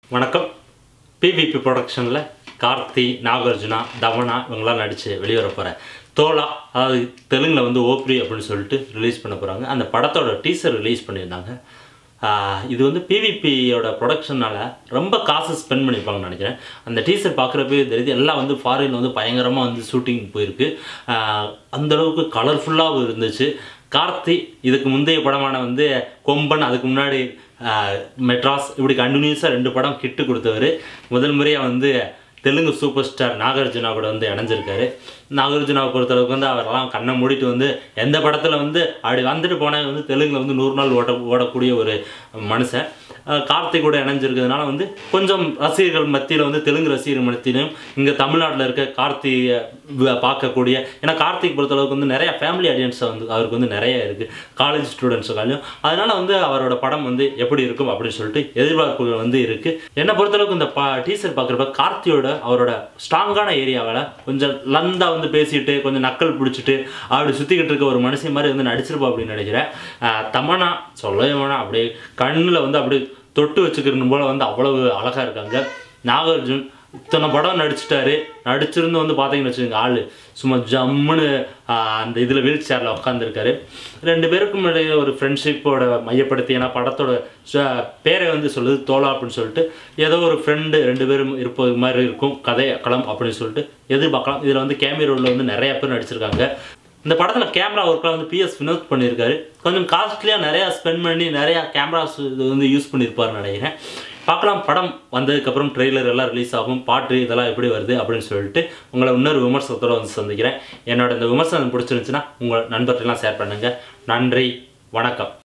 வணக்கம் பிவிபி ப்ரொடக்ஷனில் கார்த்தி நாகார்ஜுனா தவனா இவங்களாம் நடித்து வெளிவர போகிற தோலா அதாவது தெலுங்கில் வந்து ஓப்ரி அப்படின்னு சொல்லிட்டு ரிலீஸ் பண்ண போகிறாங்க அந்த படத்தோட டீசர் ரிலீஸ் பண்ணியிருந்தாங்க ஆஹ் இது வந்து பிவிபியோட ப்ரொடக்ஷனால் ரொம்ப காசு ஸ்பெண்ட் பண்ணியிருப்பாங்கன்னு நினைக்கிறேன் அந்த டீசர் பார்க்குறப்பே தெரியுது எல்லாம் வந்து ஃபாரின் வந்து பயங்கரமாக வந்து ஷூட்டிங் போயிருக்கு ஆஹ் அந்த அளவுக்கு கலர்ஃபுல்லாகவும் இருந்துச்சு கார்த்தி இதுக்கு முந்தைய படமான வந்து கொம்பன் அதுக்கு முன்னாடி ஆஹ் மெட்ராஸ் இப்படி கண்டினியூஸாக ரெண்டு படம் கிட்டு கொடுத்தவர் முதல் முறையாக வந்து தெலுங்கு சூப்பர் ஸ்டார் நாகார்ஜுனா கூட வந்து இணைஞ்சிருக்காரு நாகார்ஜுனாவை பொறுத்தளவுக்கு வந்து அவரெல்லாம் கண்ணை மூடிட்டு வந்து எந்த படத்தில் வந்து அப்படி வந்துட்டு போனால் வந்து தெலுங்கில் வந்து நூறு நாள் ஓட ஓடக்கூடிய ஒரு மனுஷன் அஹ் கார்த்திக் கூட இணைஞ்சிருக்கிறதுனால வந்து கொஞ்சம் ரசிகர்கள் மத்தியில் வந்து தெலுங்கு ரசிகர்கள் மத்தியிலும் இங்கே தமிழ்நாட்டில் இருக்க கார்த்திகை வ- பார்க்கக்கூடிய ஏன்னா கார்த்திக் பொறுத்தளவுக்கு வந்து நிறைய ஃபேமிலி ஆடியன்ஸ் வந்து அவருக்கு வந்து நிறைய இருக்குது காலேஜ் ஸ்டூடெண்ட்ஸுக்காலையும் அதனால வந்து அவரோட படம் வந்து எப்படி இருக்கும் அப்படின்னு சொல்லிட்டு எதிர்பார்ப்புகள் வந்து இருக்குது என்னை பொறுத்தளவுக்கு இந்த பா டீசர் பார்க்குறப்ப கார்த்தியோட அவரோட ஸ்ட்ராங்கான ஏரியாவில் கொஞ்சம் லந்தா வந்து பேசிட்டு கொஞ்சம் நக்கல் பிடிச்சிட்டு அப்படி சுற்றிக்கிட்டு இருக்க ஒரு மனுஷன் மாதிரி வந்து நடிச்சிருப்பா அப்படின்னு நினைக்கிறேன் ஆஹ் தமன்னா சொல்லவே வேணாம் அப்படியே கண்ணில் வந்து அப்படியே தொட்டு வச்சுக்கிறணும் போல வந்து அவ்வளவு அழகாக இருக்காங்க நாகார்ஜுன் இத்தனை படம் நடிச்சிட்டாரு நடிச்சிருந்து வந்து பார்த்தீங்கன்னு வச்சுக்கோங்க ஆள் சும்மா ஜம்முன்னு ஆஹ், அந்த இதில் வீல் சேரில் உட்காந்துருக்காரு ரெண்டு பேருக்கும் இடையே ஒரு ஃப்ரெண்ட்ஷிப்போட மையப்படுத்தி ஏன்னா படத்தோட ச- பேரை வந்து சொல்லுது தோலா அப்படின்னு சொல்லிட்டு ஏதோ ஒரு ஃப்ரெண்டு ரெண்டு பேரும் இருப்பது மாதிரி இருக்கும் கதை களம் அப்படின்னு சொல்லிட்டு எதிர்பார்க்கலாம் இதில் வந்து கேமரா ரோலில் வந்து நிறைய பேர் நடிச்சிருக்காங்க இந்த படத்தில் கேமரா ஒர்க்கில் வந்து பிஎஸ் வினோத் பண்ணியிருக்காரு கொஞ்சம் காஸ்ட்லியாக நிறையா ஸ்பெண்ட் பண்ணி நிறையா கேமராஸ் இது வந்து யூஸ் பண்ணியிருப்பாருன்னு நினைக்கிறேன் பார்க்கலாம் படம் வந்ததுக்கப்புறம் ட்ரெய்லர் எல்லாம் ரிலீஸ் ஆகும் பாட்டு இதெல்லாம் எப்படி வருது அப்படின்னு சொல்லிட்டு உங்களை இன்னொரு விமர்சனத்தோட வந்து சந்திக்கிறேன் என்னோட இந்த விமர்சனம் பிடிச்சிருந்துச்சுன்னா உங்கள் நண்பர்கள்லாம் ஷேர் பண்ணுங்கள் நன்றி வணக்கம்